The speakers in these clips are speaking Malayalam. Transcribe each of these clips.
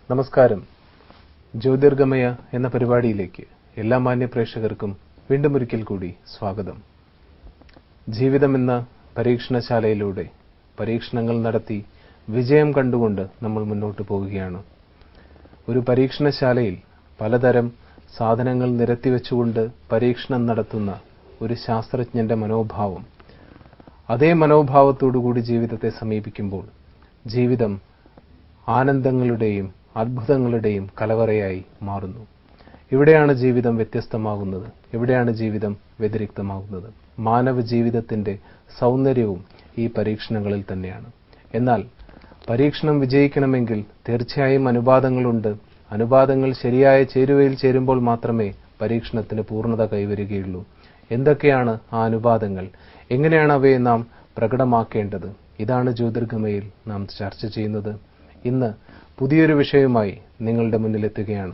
നമസ്കാരം ജ്യോതിർഗമയ എന്ന പരിപാടിയിലേക്ക് എല്ലാ മാന്യ പ്രേക്ഷകർക്കും വീണ്ടും ഒരിക്കൽ കൂടി സ്വാഗതം ജീവിതമെന്ന പരീക്ഷണശാലയിലൂടെ പരീക്ഷണങ്ങൾ നടത്തി വിജയം കണ്ടുകൊണ്ട് നമ്മൾ മുന്നോട്ട് പോവുകയാണ് ഒരു പരീക്ഷണശാലയിൽ പലതരം സാധനങ്ങൾ നിരത്തിവെച്ചുകൊണ്ട് പരീക്ഷണം നടത്തുന്ന ഒരു ശാസ്ത്രജ്ഞന്റെ മനോഭാവം അതേ മനോഭാവത്തോടുകൂടി ജീവിതത്തെ സമീപിക്കുമ്പോൾ ജീവിതം ആനന്ദങ്ങളുടെയും അത്ഭുതങ്ങളുടെയും കലവറയായി മാറുന്നു ഇവിടെയാണ് ജീവിതം വ്യത്യസ്തമാകുന്നത് ഇവിടെയാണ് ജീവിതം വ്യതിരിക്തമാകുന്നത് മാനവ ജീവിതത്തിന്റെ സൗന്ദര്യവും ഈ പരീക്ഷണങ്ങളിൽ തന്നെയാണ് എന്നാൽ പരീക്ഷണം വിജയിക്കണമെങ്കിൽ തീർച്ചയായും അനുപാതങ്ങളുണ്ട് അനുപാതങ്ങൾ ശരിയായ ചേരുവയിൽ ചേരുമ്പോൾ മാത്രമേ പരീക്ഷണത്തിന് പൂർണ്ണത കൈവരികയുള്ളൂ എന്തൊക്കെയാണ് ആ അനുപാതങ്ങൾ എങ്ങനെയാണ് അവയെ നാം പ്രകടമാക്കേണ്ടത് ഇതാണ് ജ്യോതിർഗമയിൽ നാം ചർച്ച ചെയ്യുന്നത് ഇന്ന് പുതിയൊരു വിഷയവുമായി നിങ്ങളുടെ മുന്നിലെത്തുകയാണ്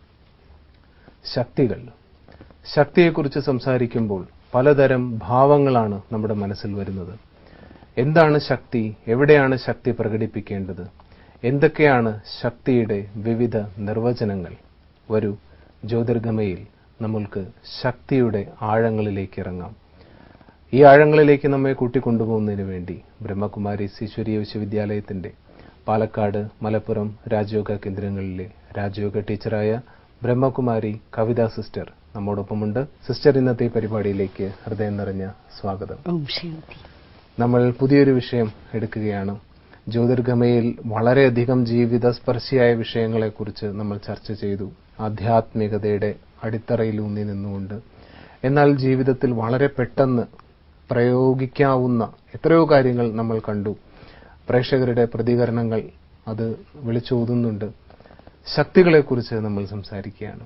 ശക്തികൾ ശക്തിയെക്കുറിച്ച് സംസാരിക്കുമ്പോൾ പലതരം ഭാവങ്ങളാണ് നമ്മുടെ മനസ്സിൽ വരുന്നത് എന്താണ് ശക്തി എവിടെയാണ് ശക്തി പ്രകടിപ്പിക്കേണ്ടത് എന്തൊക്കെയാണ് ശക്തിയുടെ വിവിധ നിർവചനങ്ങൾ വരൂ ജ്യോതിർഗമയിൽ നമ്മൾക്ക് ശക്തിയുടെ ആഴങ്ങളിലേക്ക് ഇറങ്ങാം ഈ ആഴങ്ങളിലേക്ക് നമ്മെ കൂട്ടിക്കൊണ്ടുപോകുന്നതിന് വേണ്ടി ബ്രഹ്മകുമാരി ഈശ്വരീയ വിശ്വവിദ്യാലയത്തിന്റെ പാലക്കാട് മലപ്പുറം രാജയോഗ കേന്ദ്രങ്ങളിലെ രാജയോഗ ടീച്ചറായ ബ്രഹ്മകുമാരി കവിത സിസ്റ്റർ നമ്മോടൊപ്പമുണ്ട് സിസ്റ്റർ ഇന്നത്തെ ഈ പരിപാടിയിലേക്ക് ഹൃദയം നിറഞ്ഞ സ്വാഗതം ഓം ശാന്തി നമ്മൾ പുതിയൊരു വിഷയം എടുക്കുകയാണ് ജ്യോതിർഗമയിൽ വളരെയധികം ജീവിതസ്പർശിയായ വിഷയങ്ങളെക്കുറിച്ച് നമ്മൾ ചർച്ച ചെയ്തു ആധ്യാത്മികതയുടെ അടിത്തറയിൽ ഊന്നി നിന്നുകൊണ്ട് എന്നാൽ ജീവിതത്തിൽ വളരെ പെട്ടെന്ന് പ്രയോഗിക്കാവുന്ന എത്രയോ കാര്യങ്ങൾ നമ്മൾ കണ്ടു പ്രേക്ഷകരുടെ പ്രതികരണങ്ങൾ അത് വിളിച്ചോതുന്നുണ്ട് ശക്തികളെക്കുറിച്ച് നമ്മൾ സംസാരിക്കുകയാണ്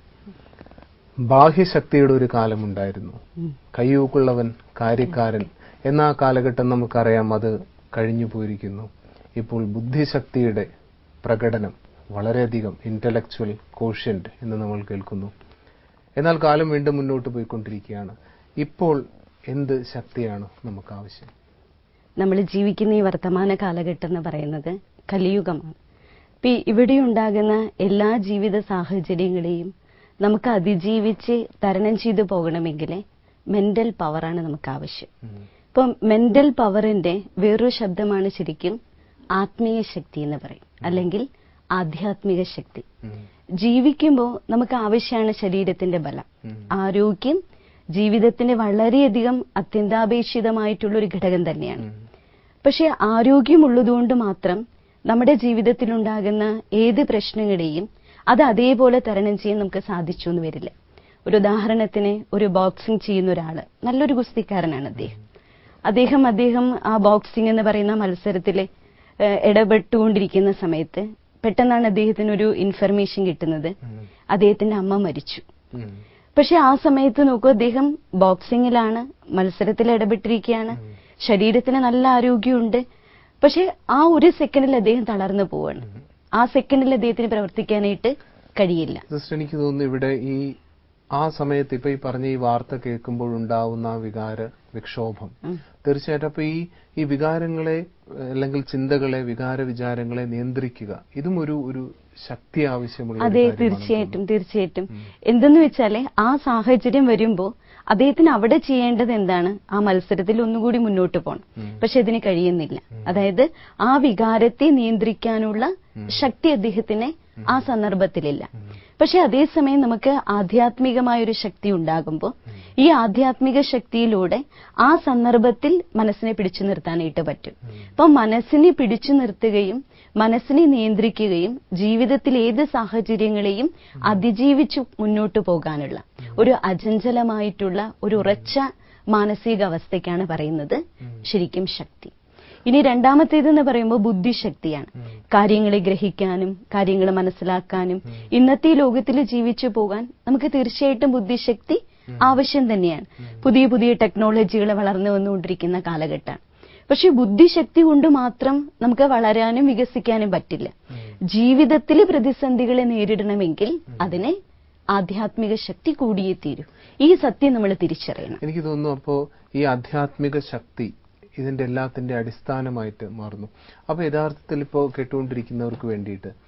ബാഹ്യശക്തിയുടെ ഒരു കാലമുണ്ടായിരുന്നു കയ്യൂക്കുള്ളവൻ കാര്യക്കാരൻ എന്ന ആ കാലഘട്ടം നമുക്കറിയാം അത് കഴിഞ്ഞു പോയിരിക്കുന്നു ഇപ്പോൾ ബുദ്ധിശക്തിയുടെ പ്രകടനം വളരെയധികം ഇന്റലക്ച്വൽ കോഷ്യന്റ് എന്ന് നമ്മൾ കേൾക്കുന്നു എന്നാൽ കാലം വീണ്ടും മുന്നോട്ട് പോയിക്കൊണ്ടിരിക്കുകയാണ് ഇപ്പോൾ എന്ത് ശക്തിയാണ് നമുക്ക് ആവശ്യം നമ്മൾ ജീവിക്കുന്ന ഈ വർത്തമാന കാലഘട്ടം എന്ന് പറയുന്നത് കലിയുഗമാണ് ഇപ്പൊ ഇവിടെ ഉണ്ടാകുന്ന എല്ലാ ജീവിത സാഹചര്യങ്ങളെയും നമുക്ക് അതിജീവിച്ച് തരണം ചെയ്തു പോകണമെങ്കിൽ മെന്റൽ പവറാണ് നമുക്ക് ആവശ്യം ഇപ്പം മെന്റൽ പവറിന്റെ വേറൊരു ശബ്ദമാണ് ശരിക്കും ആത്മീയ ശക്തി എന്ന് പറയും അല്ലെങ്കിൽ ആധ്യാത്മിക ശക്തി ജീവിക്കുമ്പോൾ നമുക്ക് ആവശ്യമാണ് ശരീരത്തിന്റെ ബലം ആരോഗ്യം ജീവിതത്തിന് വളരെയധികം അത്യന്താപേക്ഷിതമായിട്ടുള്ള ഒരു ഘടകം തന്നെയാണ് പക്ഷെ ആരോഗ്യമുള്ളതുകൊണ്ട് മാത്രം നമ്മുടെ ജീവിതത്തിലുണ്ടാകുന്ന ഏത് പ്രശ്നങ്ങളെയും അത് അതേപോലെ തരണം ചെയ്യാൻ നമുക്ക് സാധിച്ചു എന്ന് വരില്ല ഒരു ഉദാഹരണത്തിന് ഒരു ബോക്സിംഗ് ചെയ്യുന്ന ഒരാള് നല്ലൊരു ഗുസ്തിക്കാരനാണ് അദ്ദേഹം അദ്ദേഹം അദ്ദേഹം ആ ബോക്സിംഗ് എന്ന് പറയുന്ന മത്സരത്തിൽ ഇടപെട്ടുകൊണ്ടിരിക്കുന്ന സമയത്ത് പെട്ടെന്നാണ് അദ്ദേഹത്തിന് ഒരു ഇൻഫർമേഷൻ കിട്ടുന്നത് അദ്ദേഹത്തിന്റെ അമ്മ മരിച്ചു പക്ഷെ ആ സമയത്ത് നോക്കൂ അദ്ദേഹം ബോക്സിങ്ങിലാണ് മത്സരത്തിൽ ഇടപെട്ടിരിക്കുകയാണ് ശരീരത്തിന് നല്ല ആരോഗ്യമുണ്ട് പക്ഷെ ആ ഒരു സെക്കൻഡിൽ അദ്ദേഹം തളർന്നു പോവാണ് ആ സെക്കൻഡിൽ അദ്ദേഹത്തിന് പ്രവർത്തിക്കാനായിട്ട് കഴിയില്ല സിസ്റ്റർ എനിക്ക് തോന്നുന്നു ഇവിടെ ഈ ആ സമയത്ത് ഇപ്പൊ ഈ പറഞ്ഞ ഈ വാർത്ത കേൾക്കുമ്പോൾ ഉണ്ടാവുന്ന ആ വികാര വിക്ഷോഭം തീർച്ചയായിട്ടും അപ്പൊ ഈ ഈ വികാരങ്ങളെ അല്ലെങ്കിൽ ചിന്തകളെ വികാര വിചാരങ്ങളെ നിയന്ത്രിക്കുക ഇതും ഒരു ഒരു ശക്തി ആവശ്യമുള്ള ഒരു അതെ കാര്യമാണെന്ന് തീർച്ചയായിട്ടും തീർച്ചയായിട്ടും എന്തെന്ന് വെച്ചാല് ആ സാഹചര്യം വരുമ്പോ അദ്ദേഹത്തിന് അവിടെ ചെയ്യേണ്ടത് എന്താണ് ആ മത്സരത്തിൽ ഒന്നുകൂടി മുന്നോട്ട് പോകണം പക്ഷെ അതിന് കഴിയുന്നില്ല അതായത് ആ വികാരത്തെ നിയന്ത്രിക്കാനുള്ള ശക്തി അദ്ദേഹത്തിന് ആ സന്ദർഭത്തിലില്ല പക്ഷെ അതേസമയം നമുക്ക് ആധ്യാത്മികമായ ഒരു ശക്തി ഉണ്ടാകുമ്പോൾ ഈ ആധ്യാത്മിക ശക്തിയിലൂടെ ആ സന്ദർഭത്തിൽ മനസ്സിനെ പിടിച്ചു നിർത്താനായിട്ട് പറ്റും അപ്പൊ മനസ്സിനെ പിടിച്ചു നിർത്തുകയും മനസ്സിനെ നിയന്ത്രിക്കുകയും ജീവിതത്തിൽ ഏത് സാഹചര്യങ്ങളെയും അതിജീവിച്ചു മുന്നോട്ട് പോകാനുള്ള ഒരു അചഞ്ചലമായിട്ടുള്ള ഒരു ഉറച്ച മാനസികാവസ്ഥയ്ക്കാണ് പറയുന്നത് ശരിക്കും ശക്തി ഇനി രണ്ടാമത്തേതെന്ന് പറയുമ്പോൾ ബുദ്ധിശക്തിയാണ് കാര്യങ്ങളെ ഗ്രഹിക്കാനും കാര്യങ്ങൾ മനസ്സിലാക്കാനും ഇന്നത്തെ ലോകത്തിൽ ജീവിച്ചു പോകാൻ നമുക്ക് തീർച്ചയായിട്ടും ബുദ്ധിശക്തി ആവശ്യം തന്നെയാണ് പുതിയ പുതിയ ടെക്നോളജികൾ വളർന്നു വന്നുകൊണ്ടിരിക്കുന്ന കാലഘട്ടമാണ് പക്ഷെ ബുദ്ധിശക്തി കൊണ്ട് മാത്രം നമുക്ക് വളരാനും വികസിക്കാനും പറ്റില്ല ജീവിതത്തിൽ പ്രതിസന്ധികളെ നേരിടണമെങ്കിൽ അതിനെ ആധ്യാത്മിക ശക്തി കൂടിയേ തീരൂ ഈ സത്യം നമ്മൾ തിരിച്ചറിയണം എനിക്ക് തോന്നുന്നു അപ്പോ ഈ ആധ്യാത്മിക ശക്തി ഇതിന്റെ എല്ലാത്തിന്റെ അടിസ്ഥാനമായിട്ട് മാറുന്നു അപ്പൊ യഥാർത്ഥത്തിൽ ഇപ്പോൾ കേട്ടുകൊണ്ടിരിക്കുന്നവർക്ക് വേണ്ടിയിട്ട്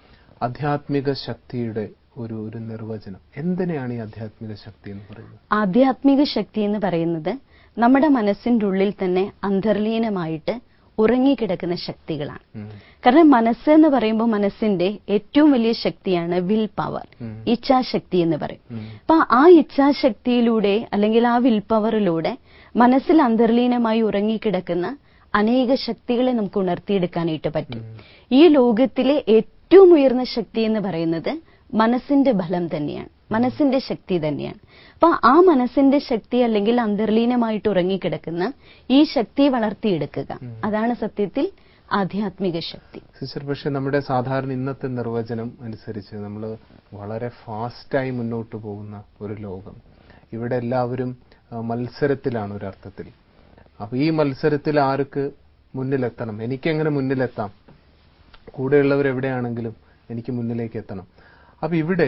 ആധ്യാത്മിക ശക്തിയുടെ ഒരു ഒരു നിർവചനം എന്തിനെയാണ് ഈ ആധ്യാത്മിക ശക്തി എന്ന് പറയുന്നത് ആധ്യാത്മിക ശക്തി എന്ന് പറയുന്നത് നമ്മുടെ മനസ്സിന്റെ ഉള്ളിൽ തന്നെ അന്തർലീനമായിട്ട് ഉറങ്ങിക്കിടക്കുന്ന ശക്തികളാണ് ഉം. കാരണം മനസ്സ് എന്ന് പറയുമ്പോൾ മനസ്സിന്റെ ഏറ്റവും വലിയ ശക്തിയാണ് വിൽ പവർ ഉം. ഇച്ഛാശക്തി എന്ന് പറയും ഉം. അപ്പൊ ആ ഇച്ഛാശക്തിയിലൂടെ അല്ലെങ്കിൽ ആ വിൽ പവറിലൂടെ മനസ്സിൽ അന്തർലീനമായി ഉറങ്ങിക്കിടക്കുന്ന അനേക ശക്തികളെ നമുക്ക് ഉണർത്തിയെടുക്കാനായിട്ട് പറ്റും ഈ ലോകത്തിലെ ഏറ്റവും ഉയർന്ന ശക്തി എന്ന് പറയുന്നത് മനസ്സിന്റെ ബലം തന്നെയാണ് മനസ്സിന്റെ ശക്തി തന്നെയാണ് അപ്പൊ ആ മനസ്സിന്റെ ശക്തി അല്ലെങ്കിൽ അന്തർലീനമായിട്ട് ഉറങ്ങിക്കിടക്കുന്ന ഈ ശക്തി വളർത്തിയെടുക്കുക അതാണ് സത്യത്തിൽ ആധ്യാത്മിക ശക്തി സിസ്റ്റർ പക്ഷെ നമ്മുടെ സാധാരണ ഇന്നത്തെ നിർവചനം അനുസരിച്ച് നമ്മൾ വളരെ ഫാസ്റ്റായി മുന്നോട്ട് പോകുന്ന ഒരു ലോകം ഇവിടെ എല്ലാവരും ആ, മത്സരത്തിലാണ് ഒരർത്ഥത്തിൽ അപ്പൊ ഈ മത്സരത്തിൽ ആർക്ക് മുന്നിലെത്തണം എനിക്കെങ്ങനെ മുന്നിലെത്താം കൂടെയുള്ളവർ എവിടെയാണെങ്കിലും എനിക്ക് മുന്നിലേക്ക് എത്തണം അപ്പൊ ഇവിടെ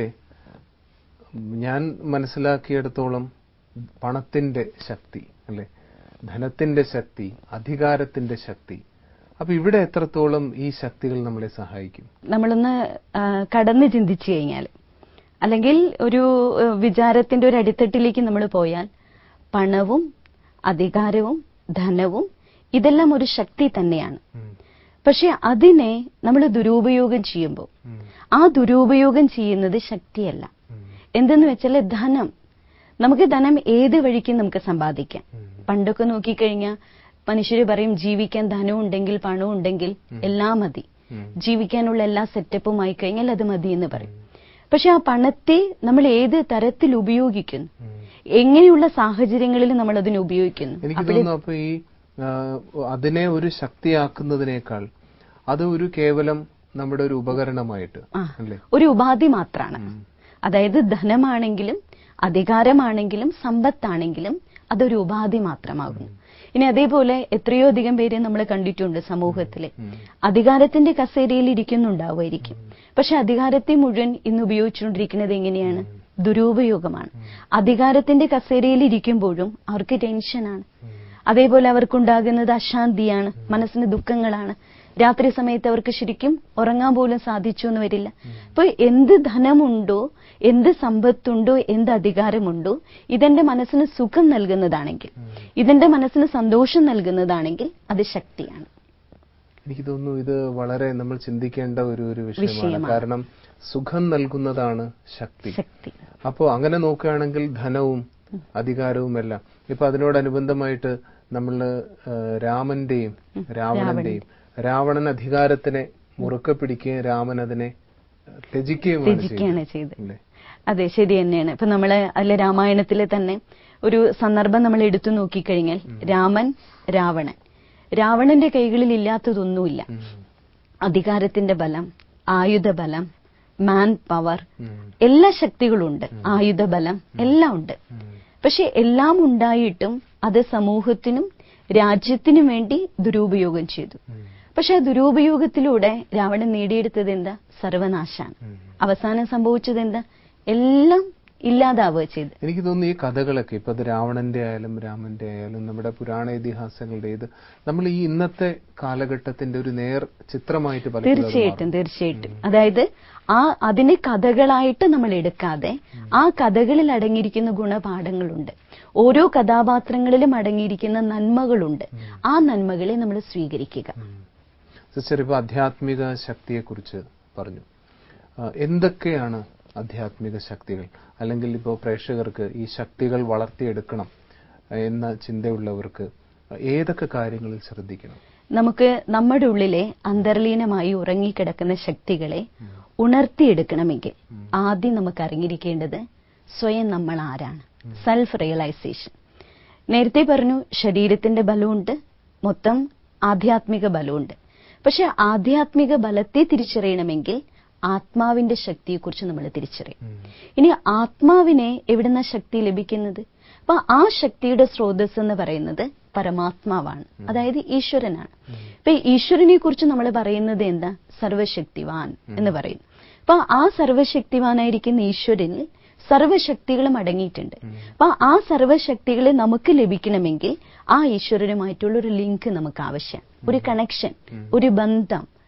ഞാൻ മനസ്സിലാക്കിയിടത്തോളം പണത്തിന്റെ ശക്തി അല്ലെ ധനത്തിന്റെ ശക്തി അധികാരത്തിന്റെ ശക്തി അപ്പൊ ഇവിടെ എത്രത്തോളം ഈ ശക്തികൾ നമ്മളെ സഹായിക്കും നമ്മളൊന്ന് ആ, കടന്ന് ചിന്തിച്ചു കഴിഞ്ഞാൽ അല്ലെങ്കിൽ ഒരു ആ, വിചാരത്തിന്റെ ഒരു അടിത്തട്ടിലേക്ക് നമ്മൾ പോയാൽ പണവും അധികാരവും ധനവും ഇതെല്ലാം ഒരു ശക്തി തന്നെയാണ് ഉം. പക്ഷെ അതിനെ നമ്മൾ ദുരുപയോഗം ചെയ്യുമ്പോൾ ഉം. ആ ദുരുപയോഗം ചെയ്യുന്നത് ശക്തിയല്ല ഉം. എന്തെന്ന് വെച്ചാൽ ധനം നമുക്ക് ധനം ഏത് വഴിക്കും നമുക്ക് സമ്പാദിക്കാം ഉം. പണ്ടൊക്കെ നോക്കിക്കഴിഞ്ഞാൽ മനുഷ്യർ പറയും ജീവിക്കാൻ ധനം ഉണ്ടെങ്കിൽ പണം ഉണ്ടെങ്കിൽ എല്ലാം മതി ഉം. ജീവിക്കാനുള്ള എല്ലാ സെറ്റപ്പും ആയി കഴിഞ്ഞാൽ അത് മതി എന്ന് പറയും പക്ഷെ ആ പണത്തെ നമ്മൾ ഏത് തരത്തിൽ ഉപയോഗിക്കുന്നു ഉം. എങ്ങനെയുള്ള സാഹചര്യങ്ങളിൽ നമ്മൾ അതിനെ ഉപയോഗിക്കുന്നു എനിക്ക് അവിടെ തോന്നുന്നു അപ്പൊ ഈ ആ, അതിനെ ഒരു ശക്തിയാക്കുന്നതിനേക്കാൾ അത് ഒരു കേവലം നമ്മുടെ ഒരു ഉപകരണമായിട്ട് ആ, അല്ലേ ഒരു ഉപാധി മാത്രമാണ് അതായത് ധനമാണെങ്കിലും അധികാരമാണെങ്കിലും സമ്പത്താണെങ്കിലും അതൊരു ഉപാധി മാത്രമാകുന്നു ഇനി അതേപോലെ എത്രയോ അധികം പേരെ നമ്മൾ കണ്ടിട്ടുണ്ട് സമൂഹത്തിലെ അധികാരത്തിന്റെ കസേരയിൽ ഇരിക്കുന്നുണ്ടാവുമായിരിക്കും പക്ഷെ അധികാരത്തെ മുഴുവൻ ഇന്ന് ഉപയോഗിച്ചുകൊണ്ടിരിക്കുന്നത് എങ്ങനെയാണ് ദുരുപയോഗമാണ് അധികാരത്തിന്റെ കസേരയിൽ ഇരിക്കുമ്പോഴും അവർക്ക് ടെൻഷനാണ് അതേപോലെ അവർക്കുണ്ടാകുന്നത് അശാന്തിയാണ് മനസ്സിന് ദുഃഖങ്ങളാണ് രാത്രി സമയത്ത് അവർക്ക് ശരിക്കും ഉറങ്ങാൻ പോലും സാധിച്ചു എന്ന് വരില്ല അപ്പൊ എന്ത് ധനമുണ്ടോ എന്ത് സമ്പത്തുണ്ടോ എന്ത് അധികാരമുണ്ടോ ഇതെന്റെ മനസ്സിന് സുഖം നൽകുന്നതാണെങ്കിൽ ഇതെന്റെ മനസ്സിന് സന്തോഷം നൽകുന്നതാണെങ്കിൽ അത് ശക്തിയാണ് എനിക്ക് തോന്നുന്നു ഇത് വളരെ നമ്മൾ ചിന്തിക്കേണ്ട ഒരു ഒരു വിഷയമാണ് വിഷയമാണ്. കാരണം സുഖം നൽകുന്നതാണ് ശക്തി ശക്തി അപ്പോൾ അങ്ങനെ നോക്കുകയാണെങ്കിൽ ധനവും അധികാരവും എല്ലാം ഇപ്പൊ അതിനോടനുബന്ധമായിട്ട് നമ്മൾ രാമന്റെയും രാവണന്റെയും രാവണൻ അധികാരത്തിനെ മുറുക്കെ പിടിക്കുകയും രാമൻ അതിനെ ത്യജിക്കുകയുമാണ് ത്യജിക്കുകയാണ് ചെയ്തത് ചെയ്തത് അല്ലേ? അതെ ശരി തന്നെയാണ് ഇപ്പൊ നമ്മള് അല്ലെ രാമായണത്തിലെ തന്നെ ഒരു സന്ദർഭം നമ്മൾ എടുത്തു നോക്കിക്കഴിഞ്ഞാൽ രാമൻ രാവണൻ രാവണന്റെ കൈകളിൽ ഇല്ലാത്തതൊന്നുമില്ല ഉം. അധികാരത്തിന്റെ ബലം ആയുധബലം മാൻ പവർ ഉം. എല്ലാ ശക്തികളും ഉണ്ട് ആയുധബലം എല്ലാം ഉണ്ട് ഉം. പക്ഷെ എല്ലാം ഉണ്ടായിട്ടും അത് സമൂഹത്തിനും രാജ്യത്തിനും വേണ്ടി ദുരുപയോഗം ചെയ്തു ഉം. പക്ഷെ ആ ദുരുപയോഗത്തിലൂടെ രാവണൻ നേടിയെടുത്തത് എന്താ സർവനാശാണ് ഉം. അവസാനം സംഭവിച്ചത് എന്താ എല്ലാം ഇല്ലാതാവുക ചെയ്ത് എനിക്ക് തോന്നുന്നു ഈ കഥകളൊക്കെ ഇപ്പൊ അത് രാവണന്റെ ആയാലും രാമന്റെ ആയാലും നമ്മുടെ പുരാണ ഇതിഹാസങ്ങളുടെ ഇത് നമ്മൾ ഈ ഇന്നത്തെ കാലഘട്ടത്തിന്റെ ഒരു നേർ ചിത്രമായിട്ട് പലപ്പോഴും അത് തീർച്ചയായിട്ടും മാറും. തീർച്ചയായിട്ടും അതായത് ആ അതിനെ കഥകളായിട്ട് നമ്മൾ എടുക്കാതെ ആ കഥകളിൽ അടങ്ങിയിരിക്കുന്ന ഗുണപാഠങ്ങളുണ്ട് ഓരോ കഥാപാത്രങ്ങളിലും അടങ്ങിയിരിക്കുന്ന നന്മകളുണ്ട് ആ നന്മകളെ നമ്മൾ സ്വീകരിക്കുക ഉം. സിസ്റ്റർ ഇപ്പൊ ആധ്യാത്മിക ശക്തിയെക്കുറിച്ച് പറഞ്ഞു ആ, എന്തൊക്കെയാണ് ആധ്യാത്മിക ശക്തികൾ അല്ലെങ്കിൽ ഇപ്പോൾ പ്രേക്ഷകർക്ക് ഈ ശക്തികൾ വളർത്തിയെടുക്കണം എന്ന ചിന്തയുള്ളവർക്ക് ഏതൊക്കെ കാര്യങ്ങളിൽ ശ്രദ്ധിക്കണം നമുക്ക് നമ്മുടെ ഉള്ളിലെ അന്തർലീനമായി ഉറങ്ങിക്കിടക്കുന്ന ശക്തികളെ ഉണർത്തിയെടുക്കണമെങ്കിൽ ആദ്യം നമുക്ക് അറിഞ്ഞിരിക്കേണ്ടത് സ്വയം നമ്മൾ ആരാണ് സെൽഫ് റിയലൈസേഷൻ നേരത്തെ പറഞ്ഞു ശരീരത്തിന്റെ ബലമുണ്ട് മൊത്തം ആധ്യാത്മിക ബലമുണ്ട് പക്ഷെ ആധ്യാത്മിക ബലത്തെ തിരിച്ചറിയണമെങ്കിൽ ആത്മാവിന്റെ ശക്തിയെക്കുറിച്ച് നമ്മൾ തിരിച്ചറിയും ഇനി ആത്മാവിനെ എവിടുന്ന ശക്തി ലഭിക്കുന്നത് അപ്പൊ ആ ശക്തിയുടെ സ്രോതസ് എന്ന് പറയുന്നത് പരമാത്മാവാണ് അതായത് ഈശ്വരനാണ് ഇപ്പൊ ഈശ്വരനെ കുറിച്ച് നമ്മൾ പറയുന്നത് എന്താ സർവശക്തിവാൻ എന്ന് പറയുന്നു അപ്പൊ ആ സർവശക്തിവാനായിരിക്കുന്ന ഈശ്വരനിൽ സർവശക്തികളും അടങ്ങിയിട്ടുണ്ട് അപ്പൊ ആ സർവശക്തികളെ നമുക്ക് ലഭിക്കണമെങ്കിൽ ആ ഈശ്വരനുമായിട്ടുള്ള ഒരു ലിങ്ക് നമുക്ക് ആവശ്യം ഒരു കണക്ഷൻ ഒരു ബന്ധം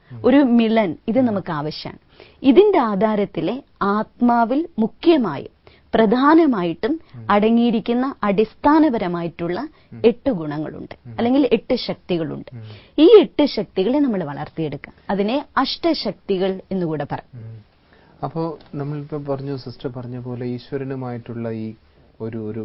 ഒരു മിളൻ ഇത് നമുക്ക് ആവശ്യമാണ് ഇതിന്റെ ആധാരത്തിലെ ആത്മാവിൽ മുഖ്യമായും പ്രധാനമായിട്ടും അടങ്ങിയിരിക്കുന്ന അടിസ്ഥാനപരമായിട്ടുള്ള എട്ട് ഗുണങ്ങളുണ്ട് അല്ലെങ്കിൽ എട്ട് ശക്തികളുണ്ട് ഈ എട്ട് ശക്തികളെ നമ്മൾ വളർത്തിയെടുക്കുക അതിനെ അഷ്ടശക്തികൾ എന്നുകൂടെ പറയും ഉം. അപ്പോ നമ്മളിപ്പോ പറഞ്ഞു സിസ്റ്റർ പറഞ്ഞ പോലെ ഈശ്വരനുമായിട്ടുള്ള ഈ ഒരു ഒരു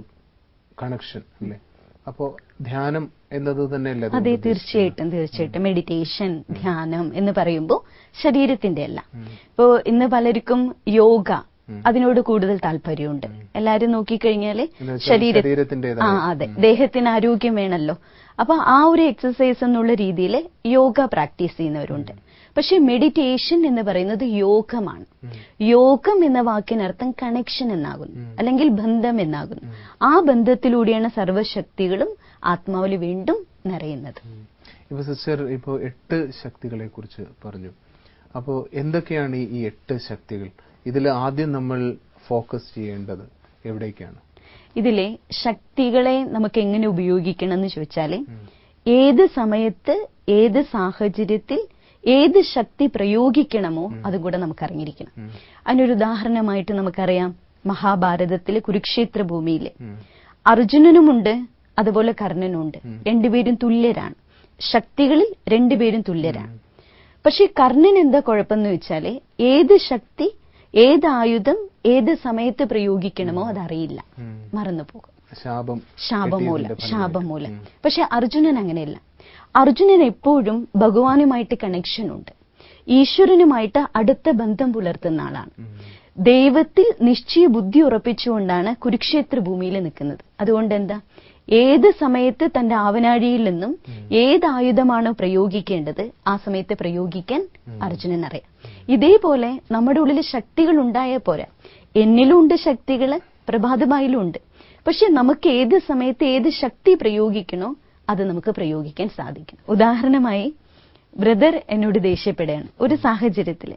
കണക്ഷൻ അല്ലേ അപ്പോ ധ്യാനം എന്നത് തന്നെയല്ലേ അതുകൊണ്ട് അതെ ഉദ്ദേശിക്കുന്നത്? തീർച്ചയായിട്ടും തീർച്ചയായിട്ടും മെഡിറ്റേഷൻ ധ്യാനം എന്ന് പറയുമ്പോൾ ശരീരത്തിന്റെ അല്ല ഉം. ഇപ്പോ ഇന്ന് പലർക്കും യോഗ ഉം. അതിനോട് കൂടുതൽ താല്പര്യമുണ്ട് എല്ലാരും നോക്കിക്കഴിഞ്ഞാല് എന്ന് വെച്ചാൽ ശരീര ശരീരത്തിന്റേതായ- ആ അതെ ദേഹത്തിന് ആരോഗ്യം വേണമല്ലോ അപ്പൊ ആ ഒരു എക്സസൈസ് എന്നുള്ള രീതിയിൽ യോഗ പ്രാക്ടീസ് ചെയ്യുന്നവരുണ്ട് പക്ഷെ മെഡിറ്റേഷൻ എന്ന് പറയുന്നത് യോഗമാണ് ഉം. യോഗം എന്ന വാക്കിനർത്ഥം കണക്ഷൻ എന്നാകുന്നു ഉം. അല്ലെങ്കിൽ ബന്ധം എന്നാകുന്നു ആ ബന്ധത്തിലൂടെയാണ് സർവശക്തികളും ആത്മാവിൽ വീണ്ടും നിറയുന്നത് ഉം. ഇപ്പൊ സിസ്റ്റർ ഇപ്പോ എട്ട് ശക്തികളെ കുറിച്ച് പറഞ്ഞു അപ്പോ എന്തൊക്കെയാണ് ഈ- ഈ എട്ട് ശക്തികൾ ഇതിൽ ആദ്യം നമ്മൾ ഫോക്കസ് ചെയ്യേണ്ടത് എവിടേക്കാണ് ഇതിലെ ശക്തികളെ നമുക്ക് എങ്ങനെ ഉപയോഗിക്കണം എന്ന് ചോദിച്ചാല് ഉം. ഏത് സമയത്ത് ഏത് സാഹചര്യത്തിൽ ഏത് ശക്തി പ്രയോഗിക്കണമോ അതും കൂടെ നമുക്ക് അറിഞ്ഞിരിക്കണം ഉം. അതിനൊരു ഉദാഹരണമായിട്ട് നമുക്കറിയാം മഹാഭാരതത്തിലെ കുരുക്ഷേത്ര ഭൂമിയിലെ ഉം. അർജുനനുമുണ്ട് അതുപോലെ കർണനുമുണ്ട് ഉം. രണ്ടുപേരും തുല്യരാണ് ശക്തികളിൽ രണ്ടുപേരും തുല്യരാണ് ഉം. പക്ഷെ കർണൻ എന്താ കുഴപ്പമെന്ന് വെച്ചാല് ഏത് ശക്തി ഏത് ആയുധം ഏത് സമയത്ത് പ്രയോഗിക്കണമോ അതറിയില്ല ഉം. മറന്നുപോകും ശാപം ശാപമൂലം കിട്ടിയതിന്റെ ഫലമായിട്ട്. ശാപമൂലം ഉം. പക്ഷെ അർജുനൻ അങ്ങനെയല്ല അർജുനൻ എപ്പോഴും ഭഗവാനുമായിട്ട് കണക്ഷൻ ഉണ്ട് ഈശ്വരനുമായിട്ട് അടുത്ത ബന്ധം പുലർത്തുന്ന ആളാണ് ഉം. ദൈവത്തിൽ നിശ്ചയ ബുദ്ധി ഉറപ്പിച്ചുകൊണ്ടാണ് കുരുക്ഷേത്ര ഭൂമിയിൽ നിൽക്കുന്നത് അതുകൊണ്ട് എന്താ ഏത് സമയത്ത് തന്റെ ആവനാഴിയിൽ നിന്നും ഏത് ആയുധമാണോ പ്രയോഗിക്കേണ്ടത് ആ സമയത്ത് പ്രയോഗിക്കാൻ അർജുനൻ അറിയാം ഇതേപോലെ നമ്മുടെ ഉള്ളിൽ ശക്തികൾ ഉണ്ടായ പോരാ എന്നിലും ഉണ്ട് ശക്തികള് പ്രഭാതമായിലും ഉണ്ട് പക്ഷെ നമുക്ക് ഏത് സമയത്ത് ഏത് ശക്തി പ്രയോഗിക്കണോ അത് നമുക്ക് പ്രയോഗിക്കാൻ സാധിക്കും ഉദാഹരണമായി ബ്രദർ എന്നോട് ദേഷ്യപ്പെടുകയാണ് ഒരു സാഹചര്യത്തില്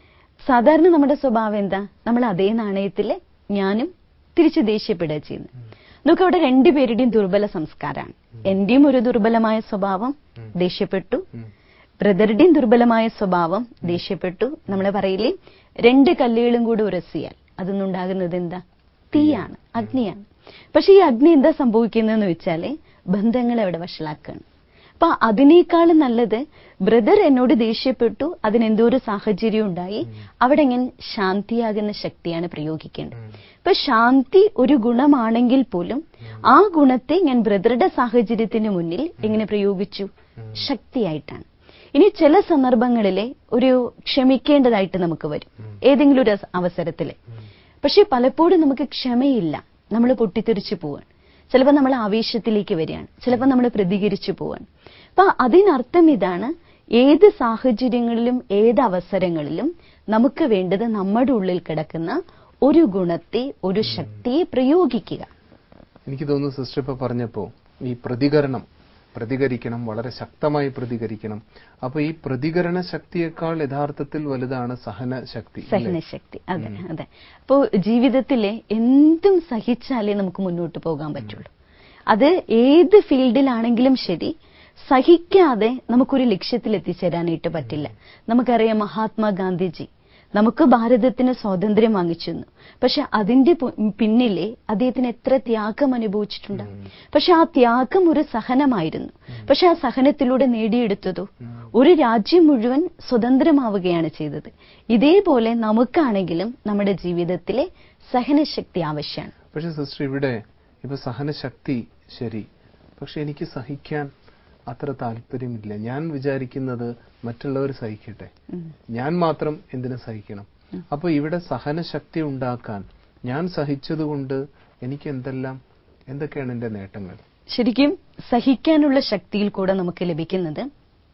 സാധാരണ നമ്മുടെ സ്വഭാവം എന്താ നമ്മൾ അതേ നാണയത്തില് ഞാനും തിരിച്ച് ദേഷ്യപ്പെടുക ചെയ്യുന്നത് നമുക്ക് അവിടെ രണ്ടുപേരുടെയും ദുർബല സംസ്കാരമാണ് എന്റെയും ഒരു ദുർബലമായ സ്വഭാവം ദേഷ്യപ്പെട്ടു ഉം. ബ്രദറുടെയും ദുർബലമായ സ്വഭാവം ദേഷ്യപ്പെട്ടു നമ്മൾ പറയില്ലേ രണ്ട് കല്ലുകളും കൂടി ഉരസിയാൽ അതൊന്നുണ്ടാകുന്നത് എന്താ തീയാണ് അഗ്നിയാണ് പക്ഷെ ഈ അഗ്നി എന്താ സംഭവിക്കുന്നതെന്ന് വെച്ചാല് ബന്ധങ്ങളെ അവിടെ വഷളാക്കാണ് അപ്പൊ അതിനേക്കാളും നല്ലത് ബ്രദർ എന്നോട് ദേഷ്യപ്പെട്ടു അതിനെന്തോ ഒരു സാഹചര്യം ഉണ്ടായി അവിടെ ഞാൻ ശാന്തിയാകുന്ന ശക്തിയാണ് പ്രയോഗിക്കേണ്ടത് ഇപ്പൊ ശാന്തി ഒരു ഗുണമാണെങ്കിൽ പോലും ആ ഗുണത്തെ ഞാൻ ബ്രദറുടെ സാഹചര്യത്തിന് മുന്നിൽ എങ്ങനെ പ്രയോഗിച്ചു ശക്തിയായിട്ടാണ് ഇനി ചില സന്ദർഭങ്ങളിലെ ഒരു ക്ഷമിക്കേണ്ടതായിട്ട് നമുക്ക് വരും ഏതെങ്കിലും ഒരു അവസരത്തില് പക്ഷെ പലപ്പോഴും നമുക്ക് ക്ഷമയില്ല നമ്മൾ പൊട്ടിത്തെറിച്ചു പോവാണ് ചിലപ്പോൾ നമ്മൾ ആവേശത്തിലേക്ക് വരികയാണ് ചിലപ്പോൾ നമ്മൾ പ്രതികരിച്ചു പോവാണ് അപ്പൊ അതിനർത്ഥം ഇതാണ് ഏത് സാഹചര്യങ്ങളിലും ഏത് അവസരങ്ങളിലും നമുക്ക് വേണ്ടത് നമ്മുടെ ഉള്ളിൽ കിടക്കുന്ന ഒരു ഗുണത്തെ ഒരു ശക്തിയെ പ്രയോഗിക്കുക എനിക്ക് തോന്നുന്നു സിസ്റ്റർ ഇപ്പൊ പറഞ്ഞപ്പോ ഈ പ്രതികരണം പ്രതികരിക്കണം വളരെ ശക്തമായി പ്രതികരിക്കണം അപ്പൊ ഈ പ്രതികരണ ശക്തിയേക്കാൾ യഥാർത്ഥത്തിൽ വലുതാണ് സഹന ശക്തി അല്ലേ? സഹനശക്തി അതെ അതെ അപ്പോ ജീവിതത്തിലെ എന്തും സഹിച്ചാലേ നമുക്ക് മുന്നോട്ട് പോകാൻ പറ്റുള്ളൂ അത് ഏത് ഫീൽഡിലാണെങ്കിലും ശരി സഹിക്കാതെ നമുക്കൊരു ലക്ഷ്യത്തിൽ എത്തിച്ചേരാനായിട്ട് പറ്റില്ല നമുക്കറിയാം മഹാത്മാഗാന്ധിജി നമുക്ക് ഭാരതത്തിന് സ്വാതന്ത്ര്യം വാങ്ങിച്ചു തന്നു പക്ഷെ അതിന്റെ പു- പിന്നിലെ അദ്ദേഹത്തിന് എത്ര ത്യാഗം അനുഭവിച്ചിട്ടുണ്ട് പക്ഷെ ആ ത്യാഗം ഒരു സഹനമായിരുന്നു പക്ഷെ ആ സഹനത്തിലൂടെ നേടിയെടുത്തതോ ഒരു രാജ്യം മുഴുവൻ സ്വതന്ത്രമാവുകയാണ് ചെയ്തത് ഇതേപോലെ നമുക്കാണെങ്കിലും നമ്മുടെ ജീവിതത്തിലെ സഹനശക്തി ആവശ്യമാണ് പക്ഷെ സിസ്റ്റർ ഇവിടെ ഇപ്പൊ സഹനശക്തി ശരി പക്ഷെ എനിക്ക് സഹിക്കാൻ അത്ര താല്പര്യമില്ല ഞാൻ വിചാരിക്കുന്നത് മറ്റുള്ളവർ സഹിക്കട്ടെ ഞാൻ മാത്രം എന്തിനു സഹിക്കണം അപ്പൊ ഇവിടെ സഹനശക്തി ഉണ്ടാക്കാൻ ഞാൻ സഹിച്ചതുകൊണ്ട് എനിക്ക് എന്തെല്ലാം എന്തൊക്കെയാണ് എന്റെ നേട്ടങ്ങൾ ശരിക്കും സഹിക്കാനുള്ള ശക്തിയിൽ കൂടെ നമുക്ക് ലഭിക്കുന്നത്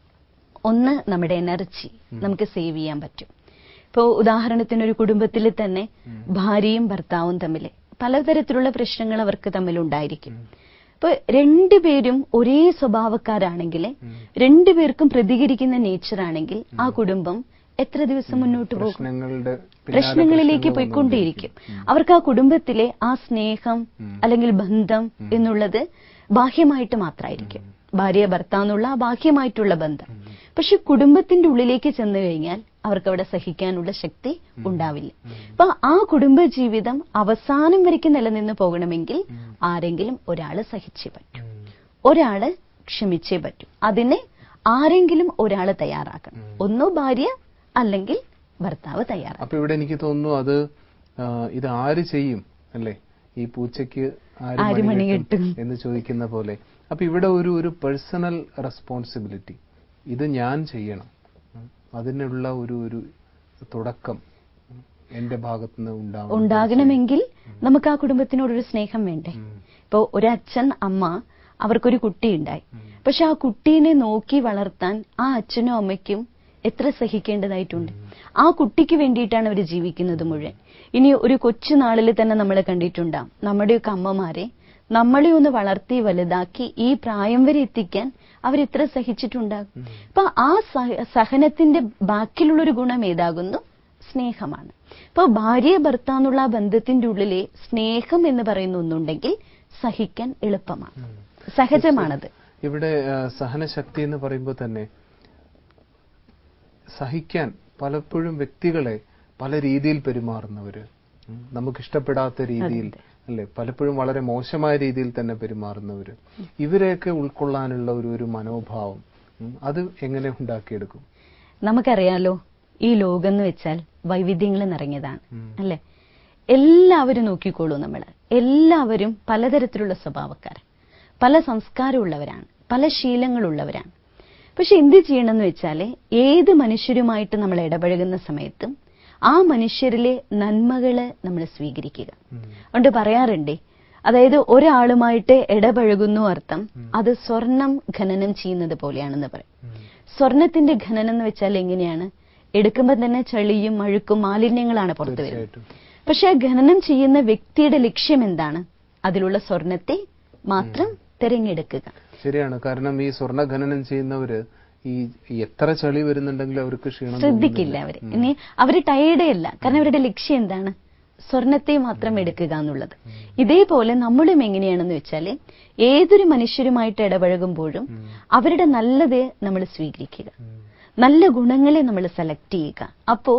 ഒന്ന് നമ്മുടെ എനർജി നമുക്ക് സേവ് ചെയ്യാൻ പറ്റും ഇപ്പോൾ ഉദാഹരണത്തിന് ഒരു കുടുംബത്തിൽ തന്നെ ഭാര്യയും ഭർത്താവും തമ്മിൽ പലതരത്തിലുള്ള പ്രശ്നങ്ങൾ അവർക്ക് തമ്മിൽ ഉണ്ടായിരിക്കും ഇപ്പൊ രണ്ടുപേരും ഒരേ സ്വഭാവക്കാരാണെങ്കിൽ രണ്ടുപേർക്കും പ്രതികരിക്കുന്ന നേച്ചർ ആണെങ്കിൽ ആ കുടുംബം എത്ര ദിവസം മുന്നോട്ട് പോകും പ്രശ്നങ്ങളുടെ പിന്നാലെ പ്രശ്നങ്ങളിലേക്ക് പ്രശ്നങ്ങൾ പോയിക്കൊണ്ടേയിരിക്കും അവർക്ക് ആ കുടുംബത്തിലെ ആ സ്നേഹം അല്ലെങ്കിൽ ബന്ധം എന്നുള്ളത് ബാഹ്യമായിട്ട് മാത്രമായിരിക്കും ഭാര്യ ഭർത്താവ് എന്നുള്ള ആ ബാഹ്യമായിട്ടുള്ള ബന്ധം പക്ഷെ കുടുംബത്തിന്റെ ഉള്ളിലേക്ക് ചെന്നു കഴിഞ്ഞാൽ അവർക്ക് അവിടെ സഹിക്കാനുള്ള ശക്തി ഉണ്ടാവില്ല അപ്പൊ ആ കുടുംബ ജീവിതം അവസാനം വരയ്ക്ക് നിലനിന്ന് പോകണമെങ്കിൽ ആരെങ്കിലും ഒരാള് സഹിച്ചേ പറ്റൂ ഒരാള് ക്ഷമിച്ചേ പറ്റൂ അതിന് ആരെങ്കിലും ഒരാള് തയ്യാറാക്കണം ഒന്നോ ഭാര്യ അല്ലെങ്കിൽ ഭർത്താവ് തയ്യാറാക്കണം അപ്പൊ ഇവിടെ എനിക്ക് തോന്നുന്നു അത് ആ, ഇത് ആര് ചെയ്യും അല്ലേ ഈ പൂച്ചയ്ക്ക് ആര് ആര് മണി മണി കെട്ടും കെട്ടും? എന്ന് ചോദിക്കുന്ന പോലെ അപ്പൊ ഇവിടെ ഒരു ഒരു പേഴ്സണൽ റെസ്പോൺസിബിലിറ്റി ഇത് ഞാൻ ചെയ്യണം ഉം. അതിനുള്ള ഒരു ഒരു തുടക്കം ഉം, എന്റെ ഭാഗത്തുനിന്ന് ഉണ്ടാവണം ഉണ്ടാകണമെങ്കിൽ നമുക്ക് ആ കുടുംബത്തിനോടൊരു സ്നേഹം വേണ്ടേ ഉം. ഇപ്പോ ഒരച്ഛൻ അമ്മ അവർക്കൊരു കുട്ടിയുണ്ടായി പക്ഷെ ആ കുട്ടീനെ നോക്കി വളർത്താൻ ആ അച്ഛനും അമ്മയ്ക്കും എത്ര സഹിക്കേണ്ടതായിട്ടുണ്ട് ആ കുട്ടിക്ക് വേണ്ടിയിട്ടാണ് അവർ ജീവിക്കുന്നത് മുഴുവൻ ഇനി ഒരു കൊച്ചു നാളിൽ തന്നെ നമ്മൾ കണ്ടിട്ടുണ്ടാവും നമ്മുടെയൊക്കെ അമ്മമാരെ നമ്മളെ ഒന്ന് വളർത്തി വലുതാക്കി ഈ പ്രായം വരെ എത്തിക്കാൻ അവരെത്ര സഹിച്ചിട്ടുണ്ടാകും അപ്പൊ ആ സഹ- സഹനത്തിന്റെ ബാക്കിയുള്ളൊരു ഗുണം ഏതാകുന്നു സ്നേഹമാണ് ഇപ്പൊ ഭാര്യ ഭർത്താന്നുള്ള ആ ബന്ധത്തിന്റെ ഉള്ളിലെ സ്നേഹം എന്ന് പറയുന്ന ഒന്നുണ്ടെങ്കിൽ സഹിക്കാൻ എളുപ്പമാണ് സഹജമാണത് ഇവിടെ ആ, സഹനശക്തി എന്ന് പറയുമ്പോൾ തന്നെ സഹിക്കാൻ പലപ്പോഴും വ്യക്തികളെ പല രീതിയിൽ പെരുമാറുന്നവര് ഉം, നമുക്കിഷ്ടപ്പെടാത്ത രീതിയിൽ അല്ലെ പലപ്പോഴും വളരെ മോശമായ രീതിയിൽ തന്നെ പെരുമാറുന്നവര് ഇവരെയൊക്കെ ഉൾക്കൊള്ളാനുള്ള ഒരു ഒരു മനോഭാവം ഉം, അത് എങ്ങനെ ഉണ്ടാക്കിയെടുക്കും നമുക്കറിയാലോ ഈ ലോകം എന്ന് വെച്ചാൽ വൈവിധ്യങ്ങൾ നിറഞ്ഞതാണ് ഉം. അല്ലെ എല്ലാവരും നോക്കിക്കോളൂ നമ്മൾ എല്ലാവരും പലതരത്തിലുള്ള സ്വഭാവക്കാർ പല സംസ്കാരമുള്ളവരാണ് പല ശീലങ്ങളുള്ളവരാണ് പക്ഷെ എന്ത് ചെയ്യണമെന്ന് വെച്ചാൽ ഏത് മനുഷ്യരുമായിട്ട് നമ്മൾ ഇടപഴകുന്ന സമയത്തും ആ മനുഷ്യരിലെ നന്മകള് നമ്മൾ സ്വീകരിക്കുക ഉം. അതുകൊണ്ട് പറയാറുണ്ടേ അതായത് ഒരാളുമായിട്ട് ഇടപഴകുന്നു അർത്ഥം അത് സ്വർണം ഖനനം ചെയ്യുന്നത് പോലെയാണെന്ന് പറയും ഉം. സ്വർണത്തിന്റെ ഖനനം എന്ന് വെച്ചാൽ എങ്ങനെയാണ് എടുക്കുമ്പോൾ തന്നെ ചളിയും മഴുക്കും മാലിന്യങ്ങളാണ് പുറത്തു വരുന്നത് തീർച്ചയായിട്ടും പക്ഷെ ആ ഖനനം ചെയ്യുന്ന വ്യക്തിയുടെ ലക്ഷ്യം എന്താണ് അതിലുള്ള സ്വർണത്തെ മാത്രം തിരഞ്ഞെടുക്കുക ശരിയാണ് കാരണം ഈ സ്വർണ്ണ ഖനനം ചെയ്യുന്നവര് ഈ ഈ എത്ര ചളി വരുന്നുണ്ടെങ്കിലും അവർക്ക് ക്ഷീണം ശ്രദ്ധിക്കില്ല തോന്നുന്നില്ല. അവര് ഇനി അവര് ടയേർഡേ അല്ല കാരണം അവരുടെ ലക്ഷ്യം എന്താണ് സ്വർണത്തെ മാത്രം എടുക്കുക എന്നുള്ളത് ഇതേപോലെ നമ്മളും എങ്ങനെയാണെന്ന് വെച്ചാല് ഏതൊരു മനുഷ്യരുമായിട്ട് ഇടപഴകുമ്പോഴും അവരുടെ നല്ലത് നമ്മൾ സ്വീകരിക്കുക ഉം. നല്ല ഗുണങ്ങളെ നമ്മൾ സെലക്ട് ചെയ്യുക അപ്പോ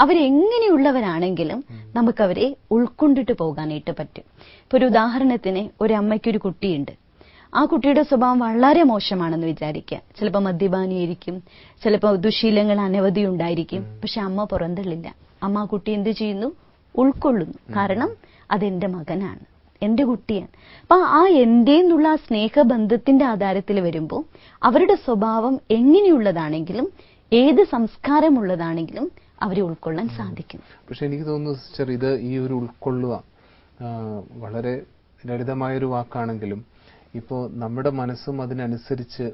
അവരെങ്ങനെയുള്ളവരാണെങ്കിലും നമുക്കവരെ ഉൾക്കൊണ്ടിട്ട് പോകാനായിട്ട് പറ്റും ഇപ്പൊ ഒരു ഉദാഹരണത്തിന് ഒരു അമ്മയ്ക്കൊരു കുട്ടിയുണ്ട് ആ കുട്ടിയുടെ സ്വഭാവം വളരെ മോശമാണെന്ന് വിചാരിക്കുക ചിലപ്പോൾ മദ്യപാനിയായിരിക്കും ചിലപ്പോൾ ദുശീലങ്ങൾ അനവധി ഉണ്ടായിരിക്കും പക്ഷെ അമ്മ പുറന്തള്ളില്ല അമ്മ ആ കുട്ടി എന്ത് ചെയ്യുന്നു ഉൾക്കൊള്ളുന്നു കാരണം അതെന്റെ മകനാണ് എന്റെ കുട്ടിയാണ് അപ്പൊ ആ എന്റെ എന്നുള്ള ആ സ്നേഹബന്ധത്തിന്റെ ആധാരത്തിൽ വരുമ്പോൾ അവരുടെ സ്വഭാവം എങ്ങനെയുള്ളതാണെങ്കിലും ഏത് സംസ്കാരമുള്ളതാണെങ്കിലും അവരെ ഉൾക്കൊള്ളാൻ സാധിക്കും പക്ഷെ എനിക്ക് തോന്നുന്നു സിസ്റ്റർ ഇത് ഈ ഒരു ഉൾക്കൊള്ളുക ആ, വളരെ ലളിതമായൊരു വാക്കാണെങ്കിലും ഇപ്പോ നമ്മുടെ മനസ്സും അതിനനുസരിച്ച്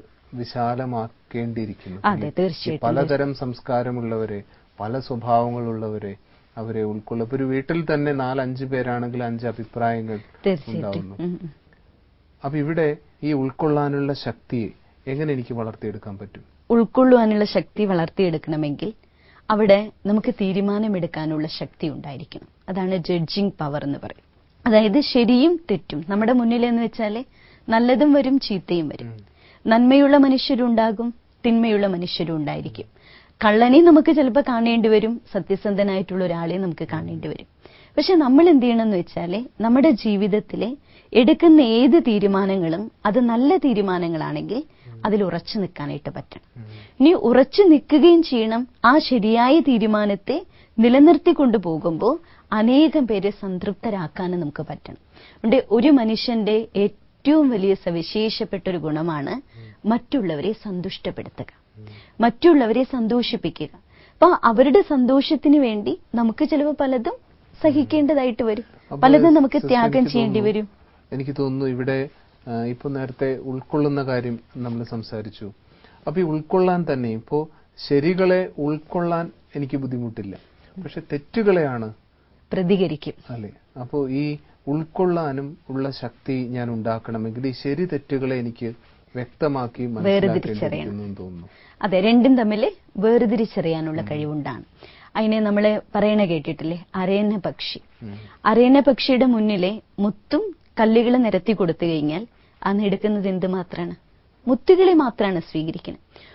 വിശാലമാക്കേണ്ടിയിരിക്കുന്നു അതെ, ഇല്ലേ? തീർച്ചയായിട്ടും. ഈ പലതരം സംസ്കാരമുള്ളവരെ പല സ്വഭാവങ്ങളുള്ളവരെ അവരെ ഉൾക്കൊള്ളുക ഇപ്പൊ ഒരു വീട്ടിൽ തന്നെ നാലഞ്ച് പേരാണെങ്കിൽ അഞ്ച് അഭിപ്രായങ്ങൾ തീർച്ചയായിട്ടും ഉണ്ടാവുന്നു ഉം, ഉം. അപ്പൊ ഇവിടെ ഈ ഉൾക്കൊള്ളാനുള്ള ശക്തിയെ എങ്ങനെ എനിക്ക് വളർത്തിയെടുക്കാൻ പറ്റും ഉൾക്കൊള്ളുവാനുള്ള ശക്തി വളർത്തിയെടുക്കണമെങ്കിൽ അവിടെ നമുക്ക് തീരുമാനമെടുക്കാനുള്ള ശക്തി ഉണ്ടായിരിക്കണം അതാണ് ജഡ്ജിങ് പവർ എന്ന് പറയും അതായത് ശരിയും തെറ്റും നമ്മുടെ മുന്നിൽ എന്ന് വെച്ചാല് നല്ലതും വരും ചീത്തയും വരും നന്മയുള്ള മനുഷ്യരുണ്ടാകും തിന്മയുള്ള മനുഷ്യരും ഉണ്ടായിരിക്കും കള്ളനെ നമുക്ക് ചിലപ്പോൾ കാണേണ്ടി വരും സത്യസന്ധനായിട്ടുള്ള ഒരാളെ നമുക്ക് കാണേണ്ടി വരും പക്ഷെ നമ്മൾ എന്ത് ചെയ്യണമെന്ന് വെച്ചാല് നമ്മുടെ ജീവിതത്തിലെ എടുക്കുന്ന ഏത് തീരുമാനങ്ങളും അത് നല്ല തീരുമാനങ്ങളാണെങ്കിൽ അതിൽ ഉറച്ചു നിൽക്കാനായിട്ട് പറ്റണം ഇനി ഉറച്ചു നിൽക്കുകയും ചെയ്യണം ആ ശരിയായ തീരുമാനത്തെ നിലനിർത്തിക്കൊണ്ടു പോകുമ്പോൾ അനേകം പേരെ സംതൃപ്തരാക്കാനും നമുക്ക് പറ്റണം അതുകൊണ്ട് ഒരു മനുഷ്യന്റെ ഏറ്റവും വലിയ സവിശേഷപ്പെട്ട ഒരു ഗുണമാണ് മറ്റുള്ളവരെ സന്തുഷ്ടപ്പെടുത്തുക മറ്റുള്ളവരെ സന്തോഷിപ്പിക്കുക അപ്പൊ അവരുടെ സന്തോഷത്തിന് വേണ്ടി നമുക്ക് ചിലപ്പോൾ പലതും സഹിക്കേണ്ടതായിട്ട് വരും അപ്പൊ പലതും നമുക്ക് സിസ്റ്റർ, ത്യാഗം എനിക്ക് ചെയ്യേണ്ടി തോന്നുന്നു- വരും എനിക്ക് തോന്നുന്നു ഇവിടെ ആ, ഇപ്പൊ നേരത്തെ ഉൾക്കൊള്ളുന്ന കാര്യം നമ്മൾ സംസാരിച്ചു അപ്പൊ ഈ ഉൾക്കൊള്ളാൻ തന്നെ ഇപ്പോ ശരികളെ ഉൾക്കൊള്ളാൻ എനിക്ക് ബുദ്ധിമുട്ടില്ല പക്ഷെ തെറ്റുകളെയാണ് പ്രതികരിക്കും അല്ലെ അപ്പോ ഈ ഉൾക്കൊള്ളാനും ഉള്ള ശക്തി ഞാൻ ഉണ്ടാക്കണമെങ്കിൽ ഈ ശരി തെറ്റുകളെ എനിക്ക് വ്യക്തമാക്കി മനസ്സിലാക്കേണ്ടിയിരിക്കുന്നു എന്ന് തോന്നുന്നു അതെ രണ്ടും തമ്മിൽ വേർതിരിച്ചറിയാനുള്ള കഴിവുണ്ടാണ് അതിനെ നമ്മൾ പറയണ കേട്ടിട്ടില്ലേ അരയന്ന പക്ഷി ഉം. അരയന്ന പക്ഷിയുടെ മുന്നിലെ മുത്തും കല്ലുകൾ നിരത്തി കൊടുത്തു കഴിഞ്ഞാൽ അന്ന് എടുക്കുന്നത് എന്ത് മാത്രമാണ് മുത്തുകളെ മാത്രമാണ് സ്വീകരിക്കുന്നത്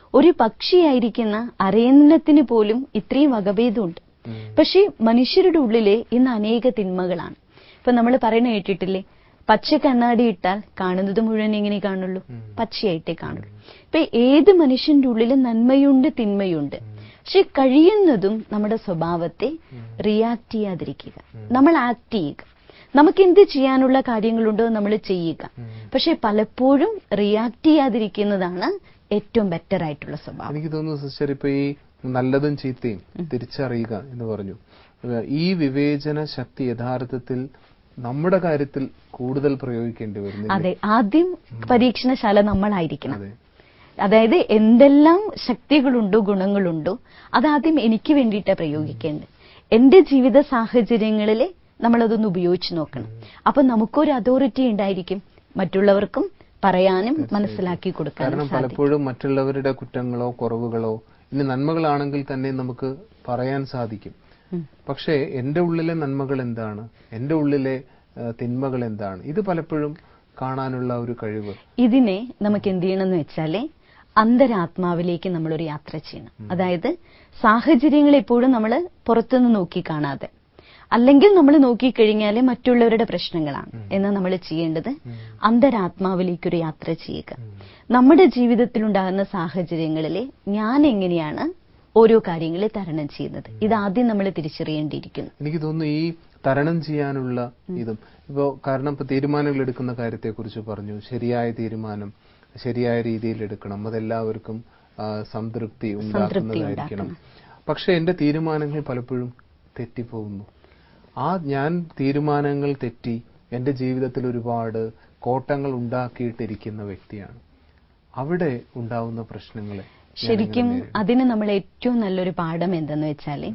ഒരു പക്ഷിയായിരിക്കുന്ന അരയന്നത്തിന് പോലും ഇത്രയും വകഭേദമുണ്ട് ഉം. പക്ഷേ മനുഷ്യരുടെ ഉള്ളിലെ ഇന്ന് അനേക തിന്മകളാണ് ഇപ്പൊ നമ്മൾ പറയുന്ന കേട്ടിട്ടില്ലേ പച്ച കണ്ണാടി ഇട്ടാൽ കാണുന്നത് മുഴുവൻ എങ്ങനെ കാണുള്ളൂ ഉം. പച്ചയായിട്ടേ കാണുള്ളൂ ഇപ്പൊ ഏത് മനുഷ്യന്റെ ഉള്ളിലും നന്മയുണ്ട് തിന്മയുണ്ട് പക്ഷെ കഴിയുന്നതും നമ്മുടെ സ്വഭാവത്തെ റിയാക്ട് ചെയ്യാതിരിക്കുക നമ്മൾ ആക്ട് ചെയ്യുക നമുക്ക് എന്ത് ചെയ്യാനുള്ള കാര്യങ്ങളുണ്ടോ നമ്മൾ ചെയ്യുക ഉം. പക്ഷെ പലപ്പോഴും റിയാക്ട് ചെയ്യാതിരിക്കുന്നതാണ് ഏറ്റവും ബെറ്റർ ആയിട്ടുള്ള സ്വഭാവം എനിക്ക് തോന്നുന്നു സിസ്റ്റർ ഇപ്പൊ ഈ നല്ലതും ചീത്തയും തിരിച്ചറിയുക എന്ന് പറഞ്ഞു ഏഹ് ഈ വിവേചന ശക്തി യഥാർത്ഥത്തിൽ നമ്മുടെ കാര്യത്തിൽ കൂടുതൽ പ്രയോഗിക്കേണ്ടി വരുന്നില്ല അതെ ആദ്യം പരീക്ഷണശാല നമ്മളായിരിക്കണം അതെ അതായത് എന്തെല്ലാം ശക്തികളുണ്ടോ ഗുണങ്ങളുണ്ടോ അതാദ്യം എനിക്ക് വേണ്ടിയിട്ടാണ് പ്രയോഗിക്കേണ്ടത് എന്റെ ജീവിത സാഹചര്യങ്ങളിൽ നമ്മളതൊന്ന് ഉപയോഗിച്ച് നോക്കണം അപ്പൊ നമുക്കൊരു അതോറിറ്റി ഉണ്ടായിരിക്കും മറ്റുള്ളവർക്കും പറയാനും മനസ്സിലാക്കി കൊടുക്കാനും കാരണം സാധിക്കും പലപ്പോഴും മറ്റുള്ളവരുടെ കുറ്റങ്ങളോ കുറവുകളോ ഇനി നന്മകളാണെങ്കിൽ തന്നെ നമുക്ക് പറയാൻ സാധിക്കും ഉം. പക്ഷേ എന്റെ ഉള്ളിലെ നന്മകൾ എന്താണ് എന്റെ ഉള്ളിലെ ഏഹ്, തിന്മകൾ എന്താണ് ഇത് പലപ്പോഴും കാണാനുള്ള ഒരു കഴിവ് ഇതിനെ നമുക്ക് എന്ത് ചെയ്യണമെന്ന് വെച്ചാല് അന്തരാത്മാവിലേക്ക് നമ്മളൊരു യാത്ര ചെയ്യണം അതായത് സാഹചര്യങ്ങൾ എപ്പോഴും നമ്മൾ പുറത്തുനിന്ന് നോക്കി കാണാതെ അല്ലെങ്കിൽ നമ്മൾ നോക്കിക്കഴിഞ്ഞാൽ മറ്റുള്ളവരുടെ പ്രശ്നങ്ങളാണ് എന്ന് നമ്മൾ ചെയ്യേണ്ടത് അന്തരാത്മാവിലേക്കൊരു യാത്ര ചെയ്യുക നമ്മുടെ ജീവിതത്തിൽ ഉണ്ടാകുന്ന സാഹചര്യങ്ങളിൽ ഞാൻ എങ്ങനെയാണ് ഓരോ കാര്യങ്ങളെ തരണം ചെയ്യുന്നത് ഇതാദ്യം നമ്മൾ തിരിച്ചറിയേണ്ടിയിരിക്കുന്നു എനിക്ക് തോന്നുന്നു ഈ തരണം ചെയ്യാനുള്ള ഇതും ഇപ്പോ കാരണം ഇപ്പൊ തീരുമാനങ്ങൾ എടുക്കുന്ന കാര്യത്തെക്കുറിച്ച് പറഞ്ഞു ശരിയായ തീരുമാനം ശരിയായ രീതിയിൽ എടുക്കണം അതെല്ലാവർക്കും ആ, സംതൃപ്തി ഉണ്ടാക്കുന്നതായിരിക്കണം പക്ഷെ എന്റെ തീരുമാനങ്ങൾ പലപ്പോഴും തെറ്റിപ്പോകുന്നു ആ ഞാൻ തീരുമാനങ്ങൾ തെറ്റി എന്റെ ജീവിതത്തിൽ ഒരുപാട് കോട്ടങ്ങൾ ഉണ്ടാക്കിയിട്ടിരിക്കുന്ന വ്യക്തിയാണ് അവിടെ ഉണ്ടാവുന്ന പ്രശ്നങ്ങളെ ഞാൻ ശരിക്കും എങ്ങനെ നേരിടും? അതിന് നമ്മൾ ഏറ്റവും നല്ലൊരു പാഠം എന്തെന്ന് വെച്ചാല്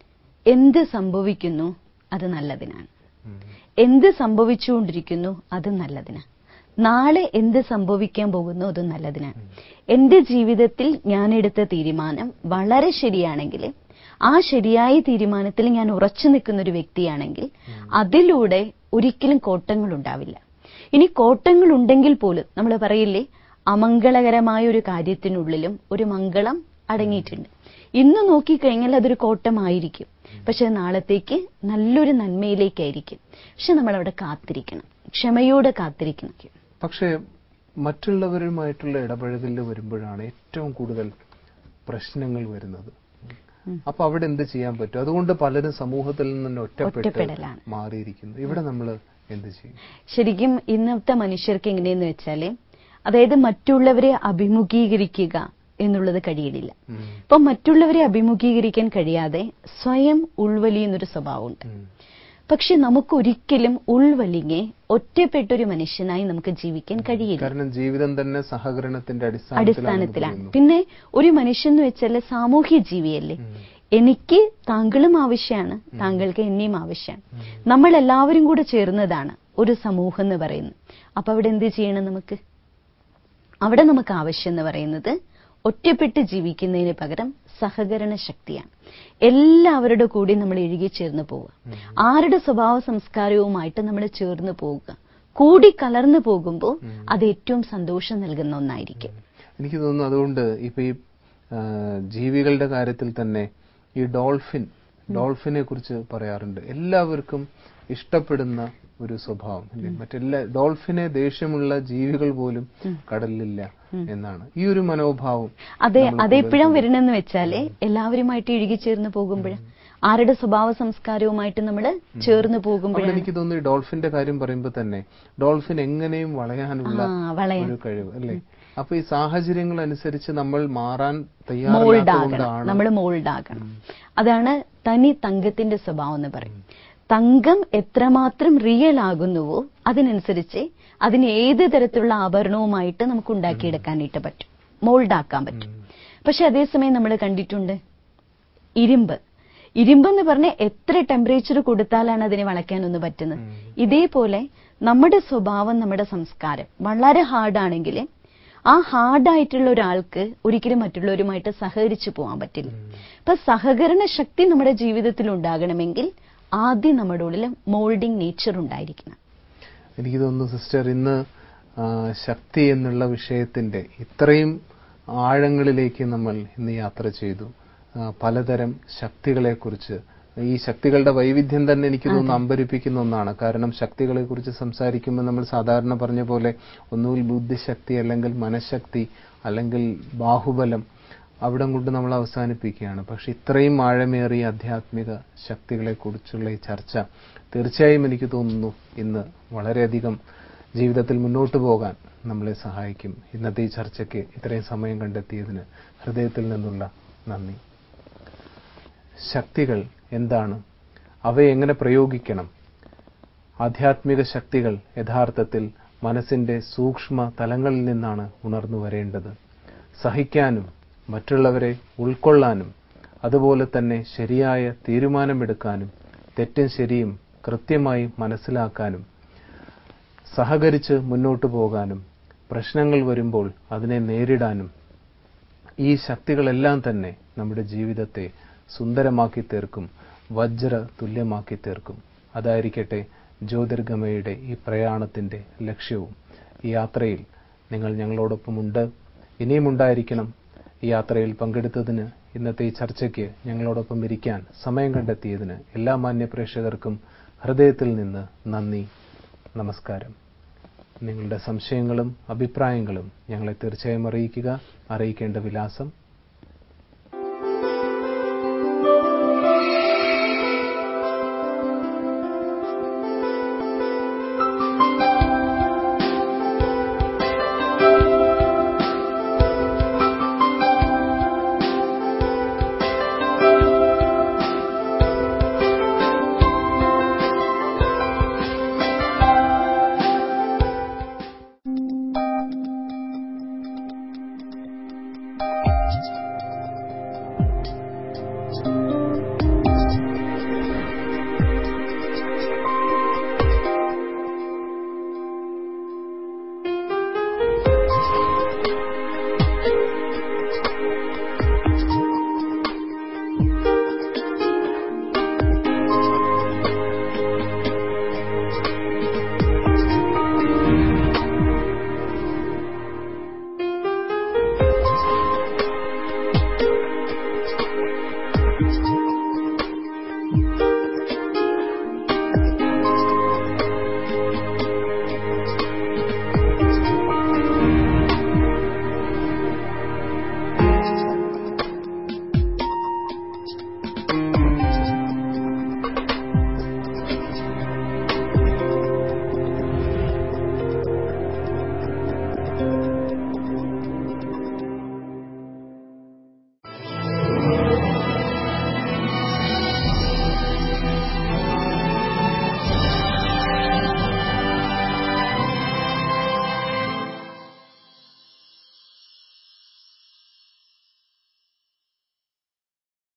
എന്ത് സംഭവിക്കുന്നു അത് നല്ലതിനാണ് ഉം. എന്ത് സംഭവിച്ചുകൊണ്ടിരിക്കുന്നു അത് നല്ലതിനാണ് നാളെ എന്ത് സംഭവിക്കാൻ പോകുന്നു അത് നല്ലതിനാണ് എന്റെ ജീവിതത്തിൽ ഞാൻ എടുത്ത തീരുമാനം വളരെ ശരിയാണെങ്കിൽ ആ ശരിയായ തീരുമാനത്തിൽ ഞാൻ ഉറച്ചു നിൽക്കുന്ന ഒരു വ്യക്തിയാണെങ്കിൽ അതിലൂടെ ഒരിക്കലും കോട്ടങ്ങൾ ഉണ്ടാവില്ല ഇനി കോട്ടങ്ങൾ ഉണ്ടെങ്കിൽ പോലും നമ്മൾ പറയില്ലേ അമംഗളകരമായ ഒരു കാര്യത്തിനുള്ളിലും ഒരു മംഗളം അടങ്ങിയിട്ടുണ്ട് ഇന്ന് നോക്കിക്കഴിഞ്ഞാൽ അതൊരു കോട്ടമായിരിക്കും പക്ഷെ നാളത്തേക്ക് നല്ലൊരു നന്മയിലേക്കായിരിക്കും പക്ഷെ നമ്മൾ അവിടെ കാത്തിരിക്കണം ക്ഷമയോടെ കാത്തിരിക്കണം പക്ഷേ മറ്റുള്ളവരുമായിട്ടുള്ള ഇടപഴകലിൽ വരുമ്പോഴാണ് ഏറ്റവും കൂടുതൽ പ്രശ്നങ്ങൾ വരുന്നത് ഉം. അപ്പൊ അവിടെ എന്ത് ചെയ്യാൻ പറ്റും അതുകൊണ്ട് പലരും സമൂഹത്തിൽ നിന്ന് ഒറ്റപ്പെട്ട് ഒറ്റപ്പെടലാണ്. മാറിയിരിക്കുന്നു ഇവിടെ നമ്മൾ എന്ത് ചെയ്യും ശരിക്കും ഇന്നത്തെ മനുഷ്യർക്ക് എങ്ങനെയെന്ന് വെച്ചാല് അതായത് മറ്റുള്ളവരെ അഭിമുഖീകരിക്കുക എന്നുള്ളത് കഴിയണില്ല ഉം. ഇപ്പൊ മറ്റുള്ളവരെ അഭിമുഖീകരിക്കാൻ കഴിയാതെ സ്വയം ഉൾവലിയുന്നൊരു സ്വഭാവമുണ്ട് ഉം. പക്ഷെ നമുക്ക് ഒരിക്കലും ഉൾവലിഞ്ഞ് ഒറ്റപ്പെട്ടൊരു മനുഷ്യനായി നമുക്ക് ജീവിക്കാൻ കഴിയില്ല കാരണം ജീവിതം തന്നെ സഹകരണത്തിന്റെ അടിസ്ഥാനത്തിലാണ് അടിസ്ഥാനത്തിലാണ് പിന്നെ ഒരു മനുഷ്യൻ എന്ന് വെച്ചാൽ സാമൂഹ്യ ജീവിയല്ലേ എനിക്ക് താങ്കളും ആവശ്യമാണ് താങ്കൾക്ക് എന്നെയും ആവശ്യമാണ് നമ്മൾ എല്ലാവരും കൂടെ ചേർന്നതാണ് ഒരു സമൂഹം എന്ന് പറയുന്നത് അപ്പൊ അവിടെ എന്ത് ചെയ്യണം നമുക്ക് അവിടെ നമുക്ക് ആവശ്യം എന്ന് പറയുന്നത് ഒറ്റപ്പെട്ട് ജീവിക്കുന്നതിന് പകരം സഹകരണ ശക്തിയാണ് എല്ലാവരുടെ കൂടി നമ്മൾ ഇഴുകി ചേർന്ന് പോവുക ആരുടെ സ്വഭാവ സംസ്കാരവുമായിട്ട് നമ്മൾ ചേർന്ന് പോവുക കൂടി കലർന്നു പോകുമ്പോൾ അത് ഏറ്റവും സന്തോഷം നൽകുന്ന ഒന്നായിരിക്കും എനിക്ക് തോന്നുന്നു അതുകൊണ്ട് ഇപ്പൊ ഈ ആ, ജീവികളുടെ കാര്യത്തിൽ തന്നെ ഈ ഡോൾഫിൻ ഡോൾഫിനെ കുറിച്ച് പറയാറുണ്ട് എല്ലാവർക്കും ഇഷ്ടപ്പെടുന്ന ഒരു സ്വഭാവം അല്ലേ? മറ്റെല്ലാ ഡോൾഫിനെ ദേഷ്യമുള്ള ജീവികൾ പോലും കടലിലില്ല എന്നാണ് ഈ ഒരു മനോഭാവം അതെ നമ്മൾ അതെപ്പോഴും വരണമെന്ന് വെച്ചാല് എല്ലാവരുമായിട്ട് ഇഴുകി ചേർന്ന് പോകുമ്പോഴാണ് ആരുടെ സ്വഭാവ സംസ്കാരവുമായിട്ട് നമ്മൾ ചേർന്ന് അവിടെ പോകുമ്പോഴാണ് എനിക്ക് തോന്നുന്നു ഈ ഡോൾഫിന്റെ കാര്യം പറയുമ്പോൾ തന്നെ ഡോൾഫിൻ എങ്ങനെയും വളയാനുള്ള ആ, വളയാൻ. ഒരു കഴിവ് അല്ലേ അപ്പൊ ഈ സാഹചര്യങ്ങൾ അനുസരിച്ച് നമ്മൾ മാറാൻ മോൾഡ് ആകണം തയ്യാറാകാത്തതുകൊണ്ടാണ് നമ്മൾ മോൾഡ് ആകണം അതാണ് തനി തങ്കത്തിന്റെ സ്വഭാവം എന്ന് പറയും തങ്കം എത്രമാത്രം റിയൽ ആകുന്നുവോ അതിനനുസരിച്ച് അതിന് ഏത് തരത്തിലുള്ള ആഭരണവുമായിട്ട് നമുക്ക് ഉണ്ടാക്കിയെടുക്കാനായിട്ട് പറ്റും മോൾഡ് ആക്കാൻ പറ്റും പക്ഷെ അതേസമയം നമ്മൾ കണ്ടിട്ടുണ്ട് ഇരുമ്പ് ഇരുമ്പെന്ന് പറഞ്ഞ എത്ര ടെമ്പറേച്ചർ കൊടുത്താലാണ് അതിനെ വളയ്ക്കാനൊന്ന് പറ്റുന്നത് ഇതേപോലെ നമ്മുടെ സ്വഭാവം നമ്മുടെ സംസ്കാരം വളരെ ഹാർഡാണെങ്കിൽ ആ ഹാർഡായിട്ടുള്ള ഒരാൾക്ക് ഒരിക്കലും മറ്റുള്ളവരുമായിട്ട് സഹകരിച്ചു പോകാൻ പറ്റില്ല അപ്പൊ സഹകരണ ശക്തി നമ്മുടെ ജീവിതത്തിൽ ഉണ്ടാകണമെങ്കിൽ ആദ്യം നമ്മുടെ ഉള്ളിൽ മോൾഡിംഗ് നേച്ചർ ഉണ്ടായിരിക്കണം എനിക്ക് തോന്നുന്നു സിസ്റ്റർ ഇന്ന് ആ, ശക്തി എന്നുള്ള വിഷയത്തിന്റെ ഇത്രയും ആഴങ്ങളിലേക്ക് നമ്മൾ ഇന്ന് യാത്ര ചെയ്തു ആ, പലതരം ശക്തികളെക്കുറിച്ച് ഈ ശക്തികളുടെ വൈവിധ്യം തന്നെ എനിക്ക് തോന്നുന്നു അമ്പരിപ്പിക്കുന്ന ഒന്നാണ് കാരണം ശക്തികളെ കുറിച്ച് സംസാരിക്കുമ്പോൾ നമ്മൾ സാധാരണ പറഞ്ഞ പോലെ ഒന്നുകിൽ ബുദ്ധിശക്തി അല്ലെങ്കിൽ മനഃശക്തി അല്ലെങ്കിൽ ബാഹുബലം അവിടം കൊണ്ട് നമ്മൾ അവസാനിപ്പിക്കുകയാണ് പക്ഷെ ഇത്രയും ആഴമേറിയ ആധ്യാത്മിക ശക്തികളെക്കുറിച്ചുള്ള ഈ ചർച്ച തീർച്ചയായും എനിക്ക് തോന്നുന്നു ഇന്ന് വളരെയധികം ജീവിതത്തിൽ മുന്നോട്ട് പോകാൻ നമ്മളെ സഹായിക്കും ഇന്നത്തെ ഈ ചർച്ചയ്ക്ക് ഇത്രയും സമയം കണ്ടെത്തിയതിന് ഹൃദയത്തിൽ നിന്നുള്ള നന്ദി ശക്തികൾ എന്താണ് അവയെ എങ്ങനെ പ്രയോഗിക്കണം ആധ്യാത്മിക ശക്തികൾ യഥാർത്ഥത്തിൽ മനസ്സിന്റെ സൂക്ഷ്മ തലങ്ങളിൽ നിന്നാണ് ഉണർന്നു വരേണ്ടത് സഹിക്കാനും മറ്റുള്ളവരെ ഉൾക്കൊള്ളാനും അതുപോലെ തന്നെ ശരിയായ തീരുമാനമെടുക്കാനും തെറ്റും ശരിയും കൃത്യമായി മനസ്സിലാക്കാനും സഹകരിച്ച് മുന്നോട്ടു പോകാനും പ്രശ്നങ്ങൾ വരുമ്പോൾ അതിനെ നേരിടാനും ഈ ശക്തികളെല്ലാം തന്നെ നമ്മുടെ ജീവിതത്തെ സുന്ദരമാക്കി തീർക്കും വജ്ര തുല്യമാക്കി തീർക്കും അതായിരിക്കട്ടെ ജ്യോതിർഗമയുടെ ഈ പ്രയാണത്തിന്റെ ലക്ഷ്യവും ഈ യാത്രയിൽ നിങ്ങൾ ഞങ്ങളോടൊപ്പമുണ്ട് ഇനിയും ഉണ്ടായിരിക്കണം ഈ യാത്രയിൽ പങ്കെടുത്തതിന് ഇന്നത്തെ ഈ ചർച്ചയ്ക്ക് ഞങ്ങളോടൊപ്പം ഇരിക്കാൻ സമയം കണ്ടെത്തിയതിന് എല്ലാ മാന്യ പ്രേക്ഷകർക്കും ഹൃദയത്തിൽ നിന്ന് നന്ദി നമസ്കാരം നിങ്ങളുടെ സംശയങ്ങളും അഭിപ്രായങ്ങളും ഞങ്ങളെ തീർച്ചയായും അറിയിക്കുക അറിയിക്കേണ്ട വിലാസം